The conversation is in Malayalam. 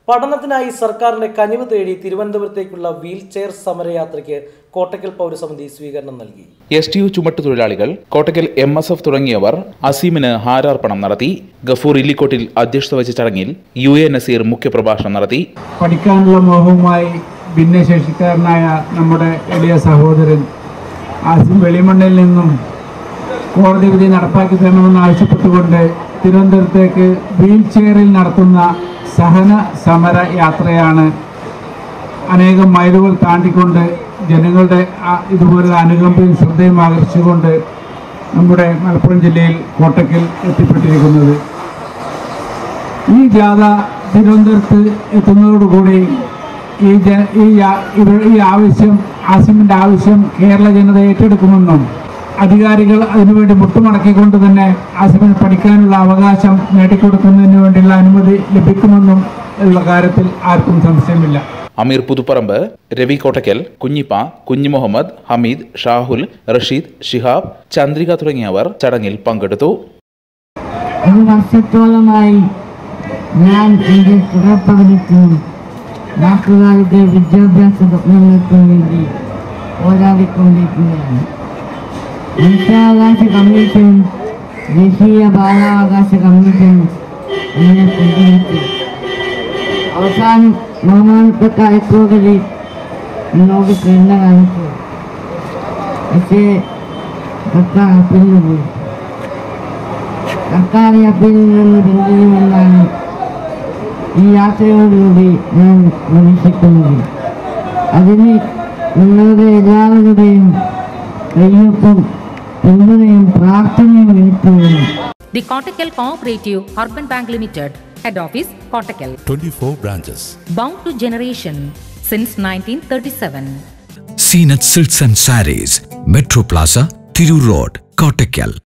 പഠനത്തിനായി സർക്കാരിന്റെ കനിവ് തേടി തിരുവനന്തപുരത്തേക്കുള്ള വീൽ ചെയർ സമരയാത്രയ്ക്ക് കോട്ടക്കൽ പൗരസമിതി സ്വീകരണം നൽകി എസ് ടി യു ചുമട്ട് തൊഴിലാളികൾ കോട്ടക്കൽ എം എസ് എഫ് തുടങ്ങിയവർ അസീമിന് ഹാരാർപ്പണം നടത്തി ഗഫൂർ ഇല്ലിക്കോട്ടിൽ അധ്യക്ഷത വഹിച്ച ചടങ്ങിൽ യു എ നസീർ മുഖ്യപ്രഭാഷണം നടത്തി പഠിക്കാനുള്ള മോഹവുമായി ഭിന്നശേഷിക്കാരനായ നമ്മുടെ എളിയ സഹോദരൻ ആസിം വെളിമണ്ണിൽ നിന്നും കോടതി വിധി നടപ്പാക്കി തരണമെന്ന് ആവശ്യപ്പെട്ടുകൊണ്ട് തിരുവനന്തപുരത്തേക്ക് വീൽ ചെയറിൽ നടത്തുന്ന സഹന സമര യാത്രയാണ് അനേകം മൈലുകൾ താണ്ടിക്കൊണ്ട് ജനങ്ങളുടെ ആ- ഇതുപോലുള്ള അനുകമ്പയും ശ്രദ്ധയും ആകർഷിച്ചുകൊണ്ട് നമ്മുടെ മലപ്പുറം ജില്ലയിൽ കോട്ടയ്ക്കൽ എത്തിപ്പെട്ടിരിക്കുന്നത് ഈ ജാഥ തിരുവനന്തപുരത്ത് എത്തുന്നതോടുകൂടി ഈ ജ ഈ യാ- ഇവ- ഈ ആവശ്യം ആസിമിൻ്റെ ആവശ്യം കേരള ജനത ഏറ്റെടുക്കുമെന്നും അധികാരികൾ അതിനുവേണ്ടി മുട്ടുമടക്കിക്കൊണ്ട് തന്നെ ആസിമിന് പഠിക്കാനുള്ള അവകാശം നേടിക്കൊടുക്കുന്നതിന് വേണ്ടിയുള്ള അനുമതി ലഭിക്കുമെന്നും ഉള്ള കാര്യത്തിൽ ആർക്കും സംശയമില്ല അമീർ പുതുപ്പറമ്പ് രവി കോട്ടക്കൽ കുഞ്ഞിപ്പ കുഞ്ഞു മുഹമ്മദ് ഹമീദ് ഷാഹുൽ റഷീദ് ഷിഹാബ് ചന്ദ്രിക തുടങ്ങിയവർ ചടങ്ങിൽ പങ്കെടുത്തു ഒരു വർഷത്തോളമായി ഞാൻ എൻ്റെ തുടർപഠനത്തിനും നാട്ടുകാരുടെ വിദ്യാഭ്യാസ സ്വപ്നങ്ങൾക്കും വേണ്ടി പോരാടിക്കൊണ്ടിരിക്കുകയാണ് മനുഷ്യാവകാശ കമ്മീഷൻ ദേശീയ ബാലാവകാശ കമ്മീഷൻ എന്നെ പിന്തുണച്ചു അവസാനം ബഹുമാനപ്പെട്ട ഹൈക്കോടതി എന്നോട് കരുണ കാണിച്ചു പക്ഷേ സർക്കാർ അപ്പീലിന് പോയി സർക്കാർ അപ്പീലിൽ നിന്ന് പിന്തിരിയുമെന്നാണ് ഈ യാത്രയോടുകൂടി ഞാൻ പ്രതീക്ഷിക്കുന്നത് അതിന് നിങ്ങളുടെ എല്ലാവരുടെയും കയ്യൊപ്പം പിന്തുണയും പ്രാർത്ഥനയും എനിക്ക് വേണം The Kottakkal Cooperative Urban Bank Limited, Head Office, Kottakkal. 24 branches. Bound to generation since 1937. Zeenath silks and sarees metro plaza Tirur road Kottakkal